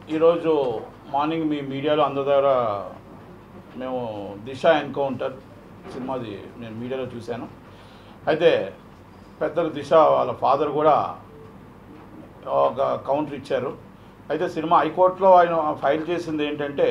ఈరోజు మార్నింగ్ మీ మీడియాలో అందరి దగ్గర మేము దిశ ఎన్కౌంటర్ సినిమాది నేను మీడియాలో చూశాను అయితే పెద్దలు దిశ వాళ్ళ ఫాదర్ కూడా ఒక కౌంటర్ ఇచ్చారు అయితే సినిమా హైకోర్టులో ఆయన ఫైల్ చేసింది ఏంటంటే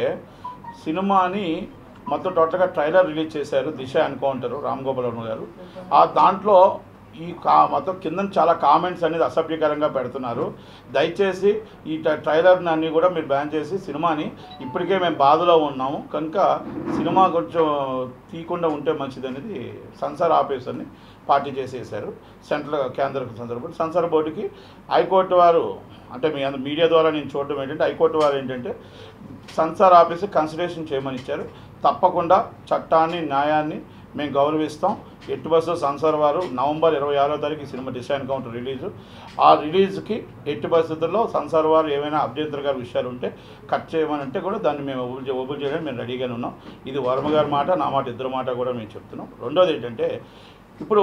సినిమాని మొత్తం టోటల్గా ట్రైలర్ రిలీజ్ చేశారు దిశ ఎన్కౌంటర్ రామ్ గోపాల్ వర్మ గారు ఆ దాంట్లో ఈ కా మొత్తం కింద చాలా కామెంట్స్ అనేది అసభ్యకరంగా పెడుతున్నారు దయచేసి ఈ ట- ట్రైలర్ని అన్ని కూడా మీరు బ్యాన్ చేసి సినిమాని ఇప్పటికే మేము బాధలో ఉన్నాము కనుక సినిమా కొంచెం తీయకుండా ఉంటే మంచిది అనేది సెన్సార్ ఆఫీసర్ని పార్టీ చేసేసారు సెంట్రల్ కేంద్ర సందర్భంలో సెన్సార్ బోర్డుకి హైకోర్టు వారు అంటే మీ అందరు మీడియా ద్వారా నేను చూడడం ఏంటంటే హైకోర్టు వారు ఏంటంటే సెన్సార్ ఆఫీస్ కన్సిడరేషన్ చేయమని ఇచ్చారు తప్పకుండా చట్టాన్ని న్యాయాన్ని మేము గౌరవిస్తాం ఎట్టి బస్సు సంసార్ వారు నవంబర్ ఇరవై ఆరో తారీఖు ఈ సినిమా డిసైన్ కౌంటర్ రిలీజు ఆ రిలీజ్కి ఎట్టి పరిస్థితుల్లో సంసార్ వారు ఏమైనా అభ్యంతరకర విషయాలు ఉంటే కట్ చేయమని అంటే కూడా దాన్ని మేము ఒబుల్ చే- ఒబుల్ చేయడానికి మేము రెడీగానే ఉన్నాం ఇది వర్మ గారి మాట నా మాట ఇద్దరు మాట కూడా మేము చెప్తున్నాం రెండోది ఏంటంటే ఇప్పుడు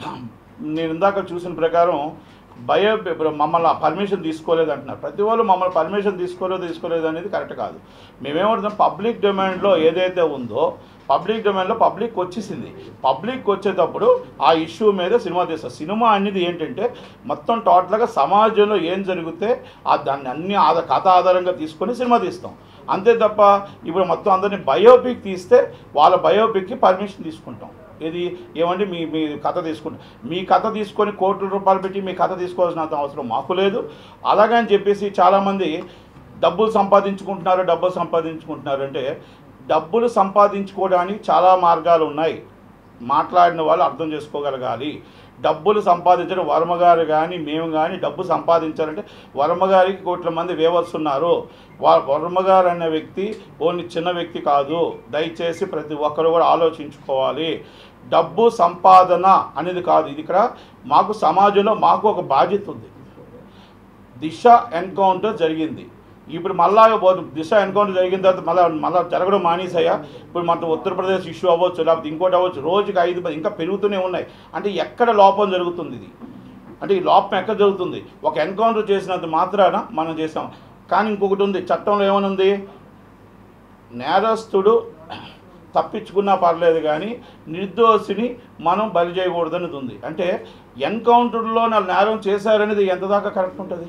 నేను ఇందాక చూసిన ప్రకారం భయ ఇప్పుడు మమ్మల్ని పర్మిషన్ తీసుకోలేదు అంటున్నారు ప్రతి వాళ్ళు మమ్మల్ని పర్మిషన్ తీసుకోలేదు తీసుకోలేదు అనేది కరెక్ట్ కాదు మేమేమంటున్నాం పబ్లిక్ డిమాండ్లో ఏదైతే ఉందో పబ్లిక్ డిమాండ్లో పబ్లిక్ వచ్చేసింది పబ్లిక్ వచ్చేటప్పుడు ఆ ఇష్యూ మీద సినిమా తీస్తాం సినిమా అనేది ఏంటంటే మొత్తం టోటల్గా సమాజంలో ఏం జరిగితే ఆ దాన్ని అన్ని ఆధార కథ ఆధారంగా తీసుకొని సినిమా తీస్తాం అంతే తప్ప ఇప్పుడు మొత్తం అందరినీ బయోపిక్ తీస్తే వాళ్ళ బయోపిక్కి పర్మిషన్ తీసుకుంటాం ఇది ఏమంటే మీ మీ కథ తీసుకుంటాం మీ కథ తీసుకొని కోట్ల రూపాయలు పెట్టి మీ కథ తీసుకోవాల్సిన అవసరం మాకు లేదు అలాగని చెప్పేసి చాలామంది డబ్బులు సంపాదించుకుంటున్నారు డబ్బులు సంపాదించుకుంటున్నారు అంటే డబ్బులు సంపాదించుకోవడానికి చాలా మార్గాలు ఉన్నాయి మాట్లాడిన వాళ్ళు అర్థం చేసుకోగలగాలి డబ్బులు సంపాదించడం వర్మగారు కానీ మేము కానీ డబ్బు సంపాదించాలంటే వర్మగారికి కోట్ల మంది వేవర్స్ ఉన్నారు వా వర్మగారు అనే వ్యక్తి ఓన్లీ చిన్న వ్యక్తి కాదు దయచేసి ప్రతి ఒక్కరు కూడా ఆలోచించుకోవాలి డబ్బు సంపాదన అనేది కాదు ఇది ఇక్కడ మాకు సమాజంలో మాకు ఒక బాధ్యత ఉంది దిశ ఎన్కౌంటర్ జరిగింది ఇప్పుడు మళ్ళా ఓ- దిశ ఎన్కౌంటర్ జరిగిన తర్వాత మళ్ళీ మళ్ళీ జరగడం మానేసాయా ఇప్పుడు మన ఉత్తరప్రదేశ్ ఇష్యూ అవ్వచ్చు లేకపోతే ఇంకోటి అవ్వచ్చు రోజుకి ఐదు పది ఇంకా పెరుగుతూనే ఉన్నాయి అంటే ఎక్కడ లోపం జరుగుతుంది ఇది అంటే ఈ లోపం ఎక్కడ జరుగుతుంది ఒక ఎన్కౌంటర్ చేసినంత మాత్రాన మనం చేసాం కానీ ఇంకొకటి ఉంది చట్టంలో ఏమని ఉంది నేరస్తుడు తప్పించుకున్నా పర్లేదు కానీ నిర్దోషిని మనం బలి చేయకూడదనేది ఉంది అంటే ఎన్కౌంటర్లో నా నేరం చేశారనేది ఎంత దాకా కరెక్ట్ ఉంటుంది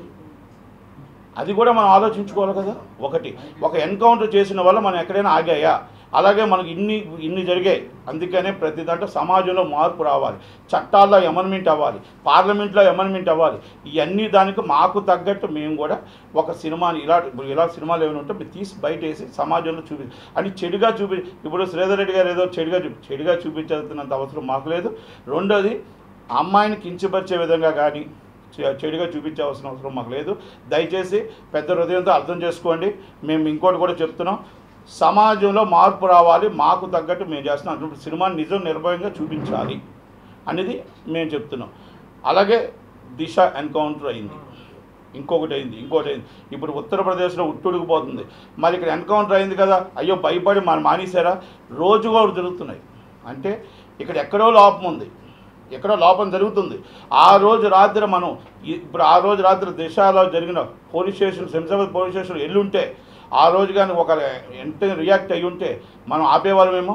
అది కూడా మనం ఆలోచించుకోవాలి కదా ఒకటి ఒక ఎన్కౌంటర్ చేసిన వల్ల మనం ఎక్కడైనా ఆగాయా అలాగే మనకి ఇన్ని ఇన్ని జరిగాయి అందుకనే ప్రతి దాంట్లో సమాజంలో మార్పు రావాలి చట్టాల్లో ఎమన్మెంట్ అవ్వాలి పార్లమెంట్లో ఎమన్మెంట్ అవ్వాలి ఇవన్నీ దానికి మాకు తగ్గట్టు మేము కూడా ఒక సినిమాని ఇలా ఇప్పుడు ఇలా సినిమాలు ఏమైనా ఉంటే మీరు తీసి బయట వేసి సమాజంలో చూపి అని చెడుగా చూపి ఇప్పుడు శ్రీధర్ రెడ్డి గారు ఏదో చెడుగా చూపి చెడుగా చూపించాల్సినంత అవసరం మాకు లేదు రెండోది ఆ అమ్మాయిని కించపరిచే విధంగా కానీ చె- చెడుగా చూపించాల్సిన అవసరం మాకు లేదు దయచేసి పెద్ద హృదయంతో అర్థం చేసుకోండి మేము ఇంకోటి కూడా చెప్తున్నాం సమాజంలో మార్పు రావాలి మాకు తగ్గట్టు మేము చేస్తున్నాం అటువంటి సినిమాని నిజం నిర్భయంగా చూపించాలి అనేది మేము చెప్తున్నాం అలాగే దిశ ఎన్కౌంటర్ అయింది ఇంకొకటి అయింది ఇంకోటి అయింది ఇప్పుడు ఉత్తరప్రదేశ్లో ఉట్టుడికిపోతుంది మరి ఇక్కడ ఎన్కౌంటర్ అయింది కదా అయ్యో భయపడి మనం మానేశారా రోజు కూడా జరుగుతున్నాయి అంటే ఇక్కడ ఎక్కడో లోపం ఉంది ఎక్కడో లోపం జరుగుతుంది ఆ రోజు రాత్రి మనం ఈ- ఇప్పుడు ఆ రోజు రాత్రి దిశలో జరిగిన police station Shamshabad police station ఎల్లుంటే ఆ రోజు కానీ ఒక ఎంత రియాక్ట్ అయ్యి ఉంటే మనం ఆపేవాళ్ళమేమో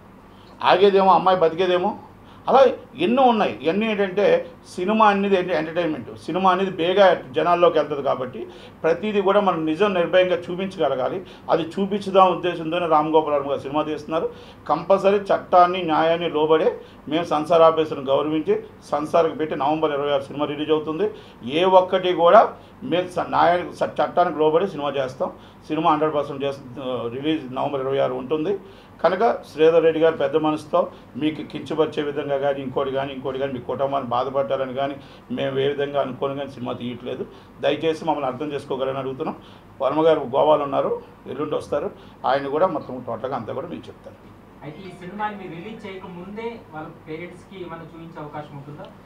ఆగేదేమో అమ్మాయి బతికేదేమో అలా ఎన్నో ఉన్నాయి ఇవన్నీ ఏంటంటే సినిమా అనేది ఏంటి ఎంటర్టైన్మెంట్ సినిమా అనేది బేగా జనాల్లోకి వెళ్తుంది కాబట్టి ప్రతిదీ కూడా మనం నిజం నిర్భయంగా చూపించగలగాలి అది చూపించుదాం ఉద్దేశంతోనే రామ్ గోపాల్ వర్మ గారు సినిమా తీస్తున్నారు కంపల్సరీ చట్టాన్ని న్యాయాన్ని లోబడే మేము సంసార్ ఆఫీసును గౌరవించి సంసార్కి పెట్టి నవంబర్ ఇరవై ఆరు సినిమా రిలీజ్ అవుతుంది ఏ ఒక్కటి కూడా మేము స- న్యాయానికి స- చట్టానికి లోబడి సినిమా చేస్తాం సినిమా హండ్రెడ్ పర్సెంట్ చేస్త రిలీజ్ నవంబర్ ఇరవై ఆరు ఉంటుంది కనుక శ్రీధర్ రెడ్డి గారు పెద్ద మనసుతో మీకు కించపరిచే విధంగా కానీ ఇంకోటి కానీ ఇంకోటి కానీ మీ కుటుంబాన్ని బాధపడ్డారని కానీ మేము ఏ విధంగా అనుకోని కానీ సినిమా తీయట్లేదు దయచేసి మమ్మల్ని అర్థం చేసుకోగలని అడుగుతున్నాం వర్మ గారు గోవాలో ఉన్నారు ఎల్లుండి వస్తారు ఆయన కూడా మొత్తం టోటల్గా అంతా కూడా మీకు చెప్తారు అయితే ఈ సినిమాని మీరు రిలీజ్ చేయక ముందే వాళ్ళ పేరెంట్స్ కి ఏమైనా చూపించే అవకాశం ఉంటుందా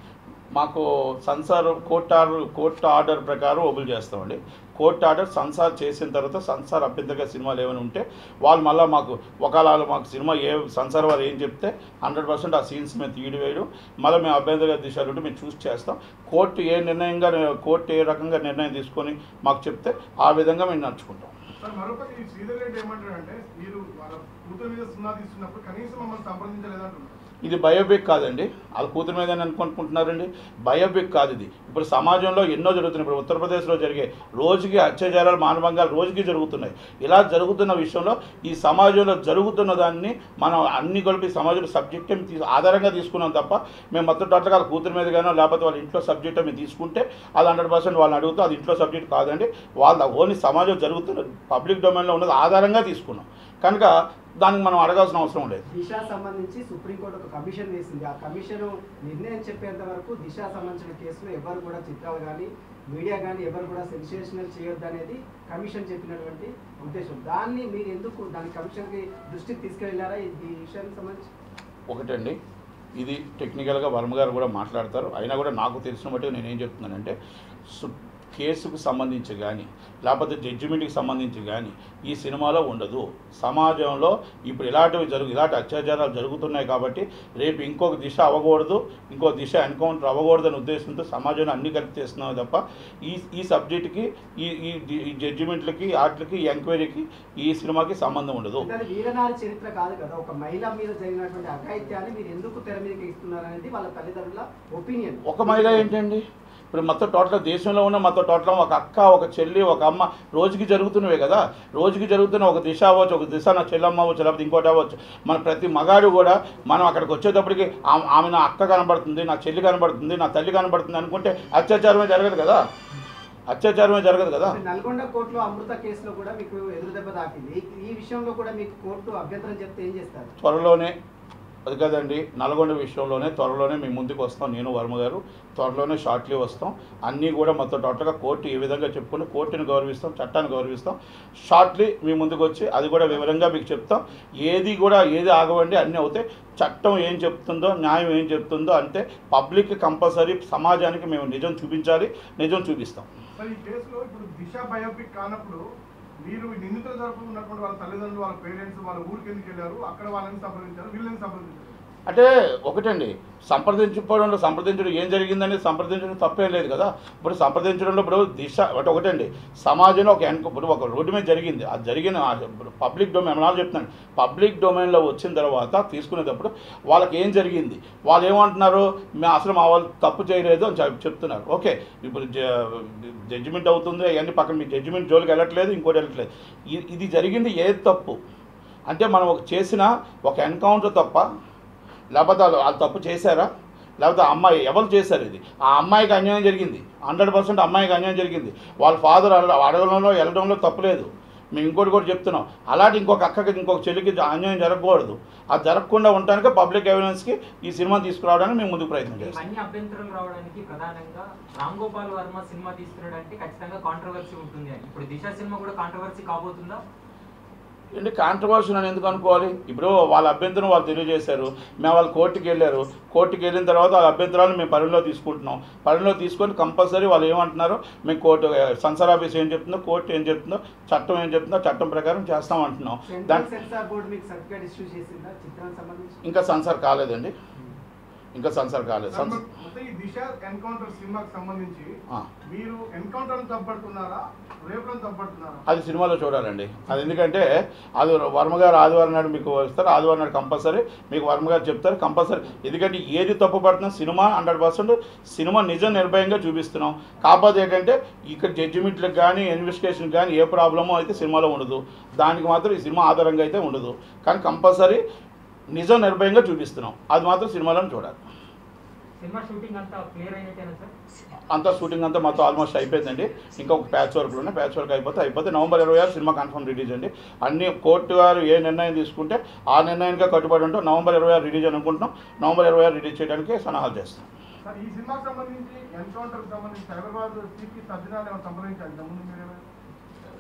మాకు censor court order court order ప్రకారం ఓపెన్ చేస్తామండి కోర్టు ఆర్డర్ సన్సార్ చేసిన తర్వాత సన్సార్ అభ్యంతరంగా సినిమాలు ఏమైనా ఉంటే వాళ్ళు మళ్ళీ మాకు ఒకవేళ వాళ్ళు మాకు సినిమా ఏ సన్సార్ వారు ఏం చెప్తే హండ్రెడ్ పర్సెంట్ ఆ సీన్స్ మేము తీయడం వేయడం మళ్ళీ మేము అభ్యంతరంగా దిశాలు మేము చూస్ చేస్తాం కోర్టు ఏ నిర్ణయంగా కోర్టు ఏ రకంగా నిర్ణయం తీసుకొని మాకు చెప్తే ఆ విధంగా మేము నడుచుకుంటాం సార్ మరొకటి ఈ శ్రీధర్ రెడ్డి ఏమంటాడంటే మీరు వాళ్ళ కూతురు మీద సున్నా తీస్తున్నప్పుడు కనీసం మమ్మల్ని సంప్రదించలేదంటున్నారు ఇది బయోపిక్ కాదండి వాళ్ళ కూతురు మీద అనుకుంటున్నారండి బయోపిక్ కాదు ఇది ఇప్పుడు సమాజంలో ఎన్నో జరుగుతున్నాయి ఇప్పుడు ఉత్తరప్రదేశ్లో జరిగే రోజుకి అత్యాచారాలు మానభంగాలు రోజుకి జరుగుతున్నాయి ఇలా జరుగుతున్న విషయంలో ఈ సమాజంలో జరుగుతున్న దాన్ని మనం అన్ని కలిపి సమాజంలో సబ్జెక్ట్ తీ ఆధారంగా తీసుకున్నాం తప్ప మేము మొత్తం టోటల్గా వాళ్ళ కూతురు మీద కానీ లేకపోతే వాళ్ళ ఇంట్లో సబ్జెక్ట్ మేము తీసుకుంటే అది హండ్రెడ్ పర్సెంట్ వాళ్ళని అడుగుతూ అది ఇంట్లో సబ్జెక్ట్ కాదండి వాళ్ళ ఓన్లీ సమాజం జరుగుతున్న పబ్లిక్ డొమైన్లో ఉన్నది ఆధారంగా తీసుకున్నాం కనుక దానికి మనం అడగాల్సిన అవసరం లేదు దిశ సంబంధించి సుప్రీంకోర్టు ఒక కమిషన్ వేసింది ఆ కమిషన్ నిర్ణయం చెప్పేంత వరకు దిశ సంబంధించిన కేసులో ఎవరు కూడా చిత్రాలు కానీ మీడియా కానీ ఎవరు కూడా సెన్సేషనల్ చేయొద్దు అనేది కమిషన్ చెప్పినటువంటి ఉద్దేశం దాన్ని మీరు ఎందుకు దాని కమిషన్కి దృష్టికి తీసుకెళ్ళారా ఈ ఈ విషయానికి సంబంధించి ఒకటండి ఇది టెక్నికల్గా వర్మ గారు కూడా మాట్లాడతారు అయినా కూడా నాకు తెలిసిన బట్టి నేనేం చెప్తున్నానంటే సు- కేసుకు సంబంధించి కానీ లేకపోతే జడ్జిమెంట్కి సంబంధించి కానీ ఈ సినిమాలో ఉండదు సమాజంలో ఇప్పుడు ఇలాంటివి జరుగు ఇలాంటి అత్యాచారాలు జరుగుతున్నాయి కాబట్టి రేపు ఇంకొక దిశ అవ్వకూడదు ఇంకో దిశ ఎన్కౌంటర్ అవ్వకూడదు అనే ఉద్దేశంతో సమాజంలో అన్ని కలిపి చేస్తున్నాం తప్ప ఈ ఈ సబ్జెక్ట్కి ఈ ఈ ఈ జడ్జిమెంట్లకి వాటికి ఈ ఎంక్వైరీకి ఈ సినిమాకి సంబంధం ఉండదు అది వీరనారి చరిత్ర కాదు కదా ఒక మహిళ మీద జరిగినటువంటి అఘాయిత్యాన్ని మీరు ఎందుకు తెర మీదకి ఇస్తున్నారు అనేది వాళ్ళ తల్లిదండ్రుల ఒపీనియన్ ఒక మహిళ ఏంటండి ఇప్పుడు మొత్తం టోటల్ దేశంలో ఉన్న మొత్తం టోటల్ ఒక అక్క ఒక చెల్లి ఒక అమ్మ రోజుకి జరుగుతున్నవే కదా రోజుకి జరుగుతున్న ఒక దిశ అవ్వచ్చు ఒక దిశ నా చెల్లమ్మ అవ్వచ్చు లేకపోతే ఇంకోటి అవ్వచ్చు మన ప్రతి మగాడు కూడా మనం అక్కడికి వచ్చేటప్పటికి ఆ- ఆమె నా అక్క కనబడుతుంది నా చెల్లి కనబడుతుంది నా తల్లి కనబడుతుంది అనుకుంటే అత్యాచారమే జరగదు కదా అత్యాచారమే జరగదు కదా నల్గొండ కోర్టులో అమృత కేసులో కూడా మీకు ఎదురు దెబ్బ తాకింది ఈ- ఈ విషయంలో కూడా మీకు కోర్టు అభ్యంతరం చెప్తే ఏం చేస్తారు త్వరలోనే అది కదండి నల్గొండ విషయంలోనే త్వరలోనే మేము ముందుకు వస్తాం నేను వర్మ గారు త్వరలోనే షార్ట్లీ వస్తాం అన్నీ కూడా మొత్తం టోటల్గా కోర్టు ఏ విధంగా చెప్పుకుని కోర్టుని గౌరవిస్తాం చట్టాన్ని గౌరవిస్తాం షార్ట్లీ మీ ముందుకు వచ్చి అది కూడా వివరంగా మీకు చెప్తాం ఏది కూడా ఏది ఆగవండి అన్నీ అవుతాయి చట్టం ఏం చెప్తుందో న్యాయం ఏం చెప్తుందో అంటే పబ్లిక్ కంపల్సరీ సమాజానికి మేము నిజం చూపించాలి నిజం చూపిస్తాం సార్ ఈ కేసులో ఇప్పుడు దిశ బయోపిక్ కానప్పుడు మీరు ఈ నిందితుల తరపు ఉన్నటువంటి వాళ్ళ తల్లిదండ్రులు వాళ్ళ పేరెంట్స్ వాళ్ళ ఊరికి ఎందుకు వెళ్ళారు అక్కడ వాళ్ళని సంప్రదించారు వీళ్ళని సంప్రదించారు అంటే ఒకటండి సంప్రదించుకోవడంలో సంప్రదించడం ఏం జరిగిందని సంప్రదించడం తప్పేం లేదు కదా ఇప్పుడు సంప్రదించడంలో ఇప్పుడు దిశ అంటే ఒకటండి సమాజంలో ఒక ఎన్క ఇప్పుడు ఒక రోడ్డు మీద జరిగింది అది జరిగిన పబ్లిక్ డొమైన్ ఏమన్నా చెప్తున్నాను పబ్లిక్ డొమైన్లో వచ్చిన తర్వాత తీసుకునేటప్పుడు వాళ్ళకి ఏం జరిగింది వాళ్ళు ఏమంటున్నారు మేము అసలు మా వాళ్ళు తప్పు చేయలేదు అని చెప్- చెప్తున్నారు ఓకే ఇప్పుడు జడ్జిమెంట్ అవుతుంది అవన్నీ పక్కన మీ జడ్జిమెంట్ జోలికి వెళ్ళట్లేదు ఇంకోటి వెళ్ళట్లేదు ఇ- ఇది జరిగింది ఏది తప్పు అంటే మనం ఒక చేసిన ఒక ఎన్కౌంటర్ తప్ప లేకపోతే వాళ్ళు వాళ్ళు తప్పు చేశారా లేకపోతే ఆ అమ్మాయి ఎవరు చేశారు ఇది ఆ అమ్మాయికి అన్యాయం జరిగింది హండ్రెడ్ పర్సెంట్ అమ్మాయికి అన్యాయం జరిగింది వాళ్ళ ఫాదర్ అడగడంలో వెళ్ళడంలో తప్పులేదు మేము ఇంకోటి కూడా చెప్తున్నాం అలాంటి ఇంకొక అక్కకి ఇంకొక చెల్లికి జ- అన్యాయం జరగకూడదు అది జరగకుండా ఉండటానికి పబ్లిక్ ఎవిడెన్స్కి ఈ సినిమా తీసుకురావడానికి మేము ముందుకు ప్రయత్నం చేస్తాం ఇవన్నీ అభ్యంతరాలు రావడానికి ప్రధానంగా రామ్ గోపాల్ వర్మ సినిమా తీస్తున్నాడంటే ఖచ్చితంగా కాంట్రవర్సీ ఉంటుంది అని ఇప్పుడు దిశ సినిమా కూడా కాంట్రవర్సీ కాబోతుందా ఏంటి కాంట్రవర్షన్ అని ఎందుకు అనుకోవాలి ఇప్పుడు వాళ్ళ అభ్యంతరం వాళ్ళు తెలియజేశారు మేము వాళ్ళు కోర్టుకి వెళ్ళారు కోర్టుకి వెళ్ళిన తర్వాత వాళ్ళ అభ్యంతరాలను మేము పరిగణలో తీసుకుంటున్నాం పరిగణలో తీసుకొని కంపల్సరీ వాళ్ళు ఏమంటున్నారు మేము కోర్టు సెన్సార్ ఆఫీస్ ఏం చెప్తుందో కోర్టు ఏం చెప్తుందో చట్టం ఏం చెప్తుందో చట్టం ప్రకారం చేస్తాం అంటున్నాం సెంట్రల్ దాని సెన్సార్ బోర్డు మీకు సర్టిఫికేట్ ఇష్యూ చేసిందా చిత్రానికి సంబంధించి ఇంకా సెన్సార్ కాలేదండి ఇంకా సెన్సార్ కాలేదు సార్, సెన్స్ మొత్తం ఈ దిశ ఎన్కౌంటర్ సినిమాకి సంబంధించి ఆ. మీరు ఎన్కౌంటర్ తప్పడుతున్నారా రేపులను తప్పడుతున్నారా అది సినిమాలో చూడాలండి అది ఎందుకంటే అది వర్మ గారు ఆదివారం నాడు మీకు వస్తారు ఆదివారం నాడు కంపల్సరీ మీకు వర్మ గారు చెప్తారు కంపల్సరీ ఎందుకంటే ఏది తప్పు పడుతున్నా సినిమా హండ్రెడ్ పర్సెంట్ సినిమా నిజం నిర్భయంగా చూపిస్తున్నాం కాకపోతే ఏంటంటే ఇక్కడ జడ్జిమెంట్లకు కానీ ఇన్వెస్టిగేషన్ కానీ ఏ ప్రాబ్లమో అయితే సినిమాలో ఉండదు దానికి మాత్రం ఈ సినిమా ఆధారంగా అయితే ఉండదు కానీ కంపల్సరీ నిజం నిర్భయంగా చూపిస్తున్నాం అది మాత్రం సినిమాలో చూడాలి సినిమా షూటింగ్ అంతా క్లియర్ అయినట్టేనా సార్ అంతా షూటింగ్ అంతా మొత్తం ఆల్మోస్ట్ అయిపోయిందండి ఇంకా ఒక ప్యాచ్ వర్క్లు ఉన్నాయి ప్యాచ్ వర్క్ అయిపోతే అయిపోతే నవంబర్ ఇరవై ఆరు సినిమా కన్ఫర్మ్ రిలీజ్ అండి అన్ని కోర్టు గారు ఏ నిర్ణయం తీసుకుంటే ఆ నిర్ణయానికి కట్టుబడి ఉంటాం నవంబర్ ఇరవై ఆరు రిలీజ్ అని అనుకుంటున్నాం నవంబర్ ఇరవై ఆరు రిలీజ్ చేయడానికి సన్నాహాలు చేస్తాం సార్ ఈ సినిమాకి సంబంధించి ఎన్కౌంటర్ సంబంధించి హైదరాబాద్ చీఫ్ కి సజ్జనాలు ఏమైనా సంప్రదించారు ఇంతకుముందు మీరు ఏమైనా?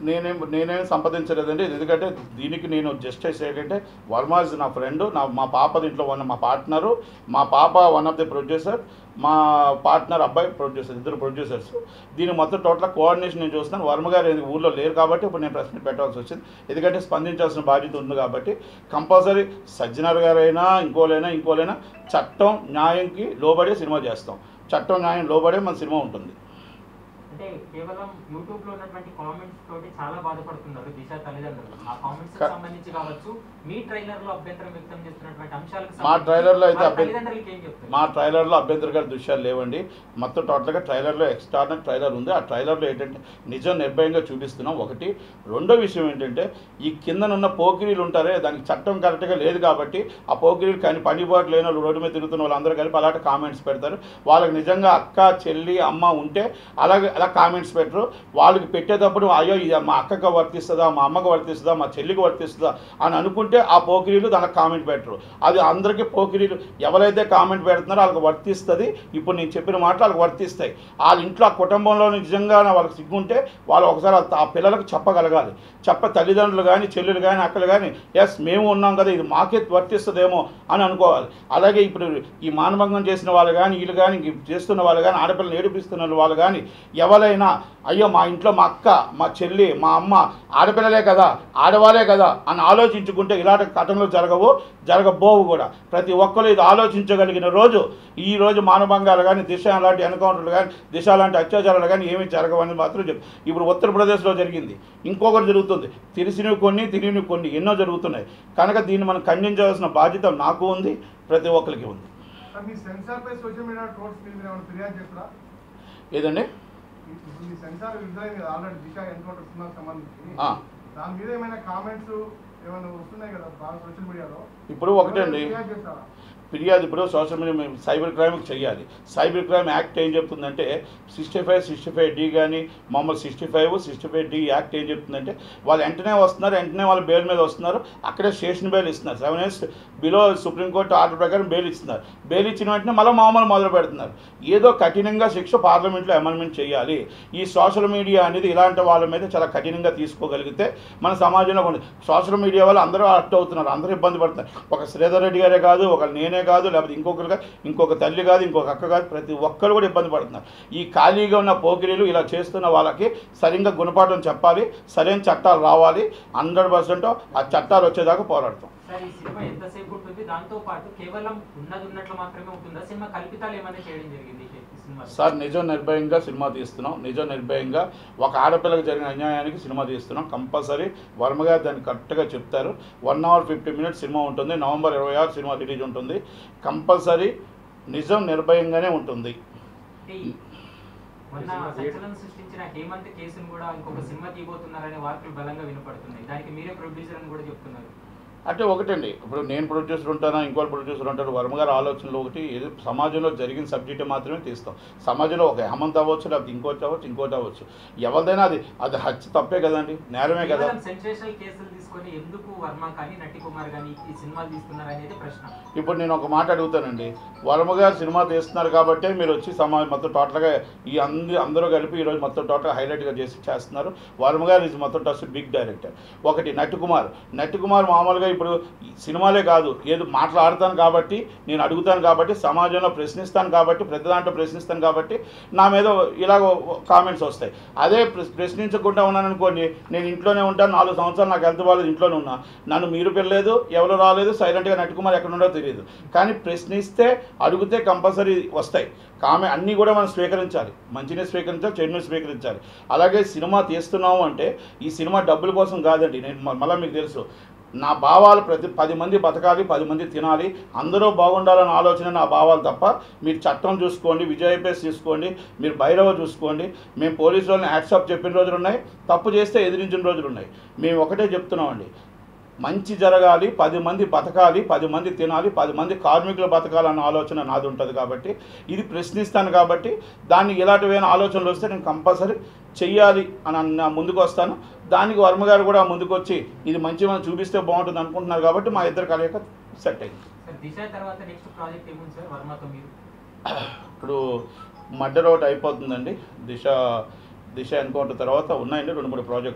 నేనేం నేనేం సంపాదించలేదండి ఎందుకంటే దీనికి నేను జస్టిస్ ఏంటంటే వర్మ ఇస్ నా ఫ్రెండ్ నా మా పాప దీంట్లో వన్ మా పార్ట్నరు మా పాప వన్ ఆఫ్ ది ప్రొడ్యూసర్ మా పార్ట్నర్ అబ్బాయి ప్రొడ్యూసర్ ఇద్దరు ప్రొడ్యూసర్స్ దీని మొత్తం టోటల్ కోఆర్డినేషన్ నేను చూస్తున్నాను వర్మ గారు ఎందుకు ఊళ్ళో లేరు కాబట్టి ఇప్పుడు నేను ప్రశ్న పెట్టాల్సి వచ్చింది ఎందుకంటే స్పందించాల్సిన బాధ్యత ఉంది కాబట్టి కంపల్సరీ సజ్జనర్ గారైనా ఇంకోలైనా ఇంకోలైనా చట్టం న్యాయంకి లోబడే సినిమా చేస్తాం చట్టం న్యాయం లోబడే మన సినిమా ఉంటుంది అంటే కేవలం యూట్యూబ్ లో ఉన్నటువంటి కామెంట్స్ తోటి చాలా బాధపడుతున్నారు దిశ తల్లిదండ్రులు ఆ కామెంట్స్ క- సంబంధించి కావచ్చు మీ ట్రైలర్ లో అభ్యంతరం వ్యక్తం చేస్తున్నటువంటి అంశాలకు మా సంబంధించి trailer లో అయితే వాళ్ళ అభ్య- తల్లిదండ్రులకి ఏం చెప్తారు మా ట్రైలర్లో అభ్యంతరకర దృశ్యాలు లేవండి మొత్తం టోటల్గా ట్రైలర్లో ఎక్స్ట్రానర్ ట్రైలర్ ఉంది ఆ ట్రైలర్లో ఏంటంటే నిజం నిర్భయంగా చూపిస్తున్నాం ఒకటి రెండో విషయం ఏంటంటే ఈ కిందనున్న పోకిరీలు ఉంటారే దానికి చట్టం కరెక్ట్గా లేదు కాబట్టి ఆ పోకిరీలు కానీ పనిబాటు లేని వాళ్ళు రోడ్డు మీద తిరుగుతున్న వాళ్ళందరూ కలిపి అలాంటి కామెంట్స్ పెడతారు వాళ్ళకి నిజంగా అక్క చెల్లి అమ్మ ఉంటే అలాగే అలా కామెంట్స్ పెట్టరు వాళ్ళకి పెట్టేటప్పుడు అయ్యో ఇది మా అక్కకు వర్తిస్తుందా మా అమ్మకు వర్తిస్తుందా మా చెల్లికి వర్తిస్తుందా అని అనుకుంటే ఆ పోకిరీలు దానికి కామెంట్ పెట్టరు అది అందరికీ పోకిరీలు ఎవరైతే కామెంట్ పెడుతున్నారో వాళ్ళకి వర్తిస్తుంది ఇప్పుడు నేను చెప్పిన మాటలు వాళ్ళకి వర్తిస్తాయి వాళ్ళ ఇంట్లో ఆ కుటుంబంలో నిజంగా వాళ్ళకి సిగ్గుంటే వాళ్ళు ఒకసారి ఆ- ఆ పిల్లలకు చెప్పగలగాలి చెప్ప తల్లిదండ్రులు కానీ చెల్లెలు కానీ అక్కలు కానీ ఎస్ మేము ఉన్నాం కదా ఇది మాకే వర్తిస్తుందేమో అని అనుకోవాలి అలాగే ఇప్పుడు ఈ మానభంగం చేసిన వాళ్ళు కానీ వీళ్ళు కానీ చేస్తున్న వాళ్ళు కానీ ఆడపిల్లలు ఏడిపిస్తున్న వాళ్ళు కానీ ఎవరైనా అయ్యో మా ఇంట్లో మా అక్క మా చెల్లి మా అమ్మ ఆడపిల్లలే కదా ఆడవాళ్ళే కదా అని ఆలోచించుకుంటే ఇలాంటి ఘటనలు జరగవు జరగబోవు కూడా ప్రతి ఒక్కరు ఇది ఆలోచించగలిగిన రోజు ఈ రోజు మానభంగాలు కానీ దిశ లాంటి ఎన్కౌంటర్లు కానీ దిశ లాంటి అత్యాచారాలు కానీ ఏమీ జరగవని మాత్రం చెప్పు ఇప్పుడు ఉత్తరప్రదేశ్లో జరిగింది ఇంకొకటి జరుగుతుంది తెలిసినవి కొన్ని తెలియనివి కొన్ని ఎన్నో జరుగుతున్నాయి కనుక దీన్ని మనం ఖండించవలసిన బాధ్యత నాకు ఉంది ప్రతి ఒక్కరికి ఉంది సార్ మీ సెన్సార్ పై సోషల్ మీడియా ట్రోల్స్ మీద మీరు ఏమైనా ఫిర్యాదు చేస్తారా ఏదండి ఇప్పుడు మీ సెన్సార్ విడుదలైంది కదా ఆల్రెడీ దిశ ఎన్కౌంటర్ సినిమాకి సంబంధించి ఆ. దాని మీద ఏమైనా కామెంట్స్ ఏమైనా వస్తున్నాయి కదా బాగా సోషల్ మీడియాలో ఇప్పుడు ఒకటండి ఫిర్యాదు చేస్తారా ఫిర్యాదు ఇప్పుడు సోషల్ మీడియా మేము సైబర్ క్రైమ్కి చేయాలి సైబర్ క్రైమ్ యాక్ట్ ఏం చెప్తుందంటే sixty five sixty five D కానీ మామూలు sixty five sixty five D act ఏం చెప్తుందంటే వాళ్ళు వెంటనే వస్తున్నారు వెంటనే వాళ్ళు బెయిల్ మీద వస్తున్నారు అక్కడే స్టేషన్ బెయిల్ ఇస్తున్నారు seven years below Supreme Court order ప్రకారం బెయిల్ ఇస్తున్నారు బెయిల్ ఇచ్చిన వెంటనే మళ్ళీ మామూలు మొదలు పెడుతున్నారు ఏదో కఠినంగా శిక్ష పార్లమెంట్లో అమెండ్మెంట్ చేయాలి ఈ సోషల్ మీడియా అనేది ఇలాంటి వాళ్ళ మీద చాలా కఠినంగా తీసుకోగలిగితే మన సమాజంలో కొన్ని సోషల్ మీడియా వల్ల అందరూ అట్ అవుతున్నారు అందరూ ఇబ్బంది పడుతున్నారు ఒక శ్రీధర్ రెడ్డి గారే కాదు ఒక నేనే కాదు లేకపోతే ఇంకొకరు కాదు ఇంకొక తల్లి కాదు ఇంకొక అక్క కాదు ప్రతి ఒక్కరు కూడా ఇబ్బంది పడుతున్నారు ఈ ఖాళీగా ఉన్న పోకిరీలు ఇలా చేస్తున్న వాళ్ళకి సరిగ్గా గుణపాఠం చెప్పాలి సరైన చట్టాలు రావాలి హండ్రెడ్ పర్సెంట్ ఆ చట్టాలు వచ్చేదాకా పోరాడతాం సార్ ఈ సినిమా ఎంతసేపు ఉంటుంది దాంతో పాటు కేవలం ఉన్నది ఉన్నట్లు మాత్రమే ఉంటుందా సినిమా కల్పితాలు ఏమైనా చేయడం జరిగింది ఈ సినిమా సార్ నిజం నిర్భయంగా సినిమా తీస్తున్నాం నిజం నిర్భయంగా ఒక ఆడపిల్లకి జరిగిన అన్యాయానికి సినిమా తీస్తున్నాం కంపల్సరీ వర్మ గారు దాన్ని కరెక్ట్గా చెప్తారు one hour fifty minutes cinema ఉంటుంది నవంబర్ ఇరవై ఆరు సినిమా రిలీజ్ ఉంటుంది కంపల్సరీ నిజం నిర్భయంగానే ఉంటుంది అంటే ఈ మొన్న సంచలనం సృష్టించిన హేమంత్ కేసును కూడా ఇంకొక సినిమా తీయబోతున్నారనే వార్తలు బలంగా వినపడుతున్నాయి దానికి మీరే ప్రొడ్యూసర్ అని కూడా చెప్తున్నారు అంటే ఒకటండి ఇప్పుడు నేను ప్రొడ్యూసర్ ఉంటానా ఇంకో ప్రొడ్యూసర్ ఉంటాడు వర్మ గారి ఆలోచనలు ఒకటి ఏదో సమాజంలో జరిగిన సబ్జెక్ట్ మాత్రమే తీస్తాం సమాజంలో ఒక హేమంత్ అవ్వచ్చు లేకపోతే ఇంకోటి అవ్వచ్చు ఇంకోటి అవ్వచ్చు ఎవరిదైనా అది అది హత్య తప్పే కదండి నేరమే కదా కేవలం సెన్సేషనల్ కేసులు తీసుకొని ఎందుకు వర్మ కానీ నటి కుమార్ కానీ ఈ సినిమాలు తీస్తున్నారు అనేది ప్రశ్న ఇప్పుడు నేను ఒక మాట అడుగుతానండి వర్మ గారు సినిమా తీస్తున్నారు కాబట్టే మీరు వచ్చి సమాజం మొత్తం టోటల్గా ఈ అంది అందరూ కలిపి ఈరోజు మొత్తం టోటల్ హైలైట్గా చేసి చేస్తున్నారు వర్మ గారు ఇది మొత్తం టస్ బిగ్ డైరెక్టర్ ఒకటి నటి కుమార్ నటి కుమార్ మామూలుగా ఇప్పుడు ఈ సినిమాలే కాదు ఏదో మాట్లాడతాను కాబట్టి నేను అడుగుతాను కాబట్టి సమాజంలో ప్రశ్నిస్తాను కాబట్టి ప్రతి దాంట్లో ప్రశ్నిస్తాను కాబట్టి నా మీద ఇలాగ కామెంట్స్ వస్తాయి అదే ప్ర- ప్రశ్నించకుండా ఉన్నాను అనుకోండి నేను ఇంట్లోనే ఉంటాను నాలుగు సంవత్సరాలు నాకు హెల్త్ బాగాలేదు ఇంట్లోనే ఉన్నా నన్ను మీరు పిల్లలేదు ఎవరు రాలేదు సైలెంట్గా నటుకుమార్ ఎక్కడ ఉండో తెలియదు కానీ ప్రశ్నిస్తే అడిగితే కంపల్సరీ వస్తాయి కామె అన్నీ కూడా మనం స్వీకరించాలి మంచినే స్వీకరించాలి చెడుని స్వీకరించాలి అలాగే సినిమా తీస్తున్నాము అంటే ఈ సినిమా డబ్బుల కోసం కాదండి నేను మ- మళ్ళీ మీకు తెలుసు నా భావాలు ప్రతి పది మంది బతకాలి పది మంది తినాలి అందరూ బాగుండాలన్న ఆలోచన నా భావాలు తప్ప మీరు చట్టం చూసుకోండి విజయపేస్ చూసుకోండి మీరు భైరవ చూసుకోండి మేము పోలీసు వాళ్ళని యాక్సెప్ట్ చెప్పిన రోజులు ఉన్నాయి తప్పు చేస్తే ఎదిరించిన రోజులు ఉన్నాయి మేము ఒకటే చెప్తున్నామండి మంచి జరగాలి పది మంది బతకాలి పది మంది తినాలి పది మంది కార్మికులు బతకాలన్న ఆలోచన నాది ఉంటుంది కాబట్టి ఇది ప్రశ్నిస్తాను కాబట్టి దాన్ని ఇలాంటివైన ఆలోచనలు వస్తే నేను కంపల్సరీ చెయ్యాలి అని అన్న ముందుకు వస్తాను దానికి వర్మ గారు కూడా ముందుకు వచ్చి ఇది మంచి మనం చూపిస్తే బాగుంటుంది అనుకుంటున్నారు కాబట్టి మా ఇద్దరు కలయిక సెట్ అయింది సార్ దిశ తర్వాత నెక్స్ట్ ప్రాజెక్ట్ ఏముంది సార్ వర్మతో మీరు ఇప్పుడు మర్డర్ ఒకటి అయిపోతుందండి దిశ దిశ ఎన్కౌంటర్ తర్వాత ఉన్నాయండి రెండు మూడు ప్రాజెక్టులు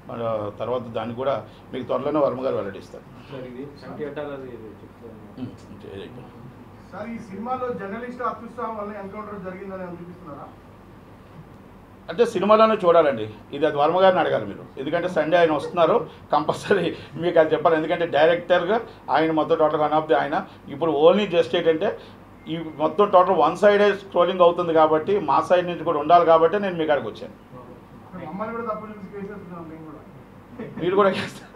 మన తర్వాత దాన్ని కూడా మీకు త్వరలోనే వర్మ గారు వెల్లడిస్తారు సార్ ఇది సంటి అడ్డాలది ఇది చెప్తాను ఉమ్, చేయలేదు. సార్ ఈ సినిమాలో జర్నలిస్ట్ అత్యుత్సాహం వల్ల ఎన్కౌంటర్ జరిగిందని అనిపిస్తున్నారా అంటే సినిమాలోనే చూడాలండి ఇది అది వర్మ గారిని అడగాలి మీరు ఎందుకంటే సండే ఆయన వస్తున్నారు కంపల్సరీ మీకు అది చెప్పాలి ఎందుకంటే డైరెక్టర్గా ఆయన మొత్తం టోటల్ వన్ ఆఫ్ ది ఆయన ఇప్పుడు ఓన్లీ జస్ట్ ఏంటంటే ఈ మొత్తం టోటల్ వన్ సైడే స్క్రోలింగ్ అవుతుంది కాబట్టి మా సైడ్ నుంచి కూడా ఉండాలి కాబట్టి నేను మీ కాడికి వచ్చాను మమ్మల్ని కూడా తప్పు చూసి కేసేస్తున్నాం మేము కూడా మీరు కూడా చేస్తారు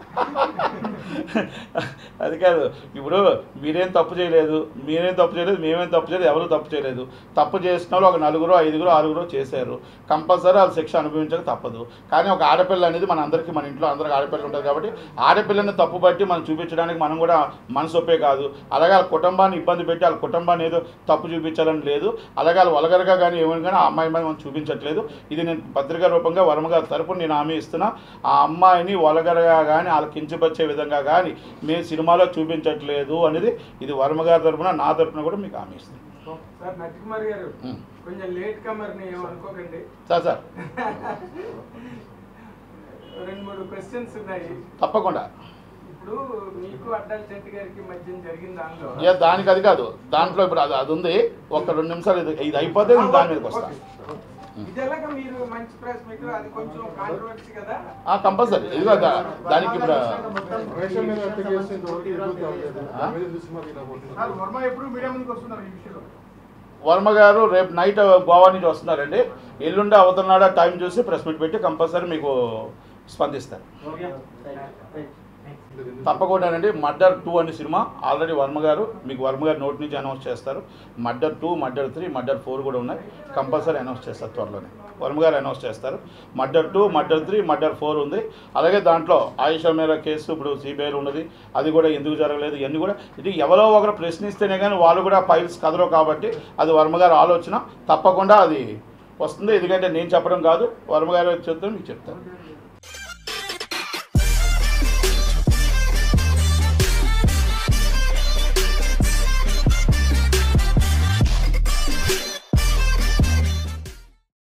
అది కాదు ఇప్పుడు మీరేం తప్పు చేయలేదు మీరేం తప్పు చేయలేదు మేమేం తప్పు చేయలేదు ఎవరు తప్పు చేయలేదు తప్పు చేసిన వాళ్ళు ఒక నలుగురు ఐదుగురు ఆరుగురు చేశారు కంపల్సరీ వాళ్ళు శిక్ష అనుభవించక తప్పదు కానీ ఒక ఆడపిల్ల అనేది మన అందరికీ మన ఇంట్లో అందరికి ఆడపిల్ల ఉంటుంది కాబట్టి ఆడపిల్లని తప్పు బట్టి మనం చూపించడానికి మనం కూడా మనసు ఒప్పే కాదు అలాగే వాళ్ళ కుటుంబాన్ని ఇబ్బంది పెట్టి వాళ్ళ కుటుంబాన్ని ఏదో తప్పు చూపించాలని లేదు అలాగే వాళ్ళు వలగరగా కానీ ఏమైనా కానీ ఆ అమ్మాయి మీద మనం చూపించట్లేదు ఇది నేను పత్రికా రూపంగా వర్మ గారి తరపున నేను హామీ ఇస్తున్నా ఆ అమ్మాయిని వలగరగా కానీ వాళ్ళకి కించపరిచే విధంగా కానీ మేము సినిమాలో చూపించట్లేదు అనేది ఇది వర్మ గారి తరపున నా తరపున కూడా మీకు హామీ ఇస్తున్నాను సార్ నటికుమార్ గారు ఉం. కొంచెం లేట్ కమర్ని ఏమనుకోకండి సార్ సార్ రెండు మూడు క్వశ్చన్స్ ఉన్నాయి తప్పకుండా ఇప్పుడు మీకు అడ్డాల చెట్టు గారికి మధ్య జరిగిన దానిలో ఏ దానికి అది కాదు దాంట్లో ఇప్పుడు అది అది ఉంది ఒక రెండు నిమిషాలు ఇది ఇది అయిపోతే నేను దాని మీదకి వస్తాను ఇది ఎలాగ మీరు మంచి ప్రెస్ మీట్ అది కొంచెం కాంట్రవర్సీ కదా కంపల్సరీ ఇదిగో దా- దానికి ఇప్పుడు రేషన్ మీద హత్య కేసు ఇంతవరకు ఎదుగుతా ఉండలేదు. దాని మీద చూసి మరి ఇలా పోతున్నారు. సార్ వర్మ ఎప్పుడు మీడియా ముందుకు వస్తున్నారు ఈ విషయంలో వర్మ గారు రేపు నైట్ గోవా నుంచి వస్తున్నారండి ఎల్లుండి అవుతున్నాడా టైం చూసి ప్రెస్ మీట్ పెట్టి కంపల్సరీ మీకు స్పందిస్తారు తప్పకుండానండి మర్డర్ టూ అనే సినిమా ఆల్రెడీ వర్మ గారు మీకు వర్మ గారు నోటి నుంచి అనౌన్స్ చేస్తారు murder two murder three murder four కూడా ఉన్నాయి కంపల్సరీ అనౌన్స్ చేస్తారు త్వరలోనే వర్మ గారు అనౌన్స్ చేస్తారు murder two murder three murder four ఉంది అలాగే దాంట్లో ఆయుష మేర కేసు ఇప్పుడు సిబిఐలో ఉన్నది అది కూడా ఎందుకు జరగలేదు ఇవన్నీ కూడా ఇది ఎవరో ఒకరు ప్రశ్నిస్తేనే కానీ వాళ్ళు కూడా ఫైల్స్ కదలవు కాబట్టి అది వర్మ గారు ఆలోచన తప్పకుండా అది వస్తుంది ఎందుకంటే నేను చెప్పడం కాదు వర్మ గారు చెప్తే మీకు చెప్తాను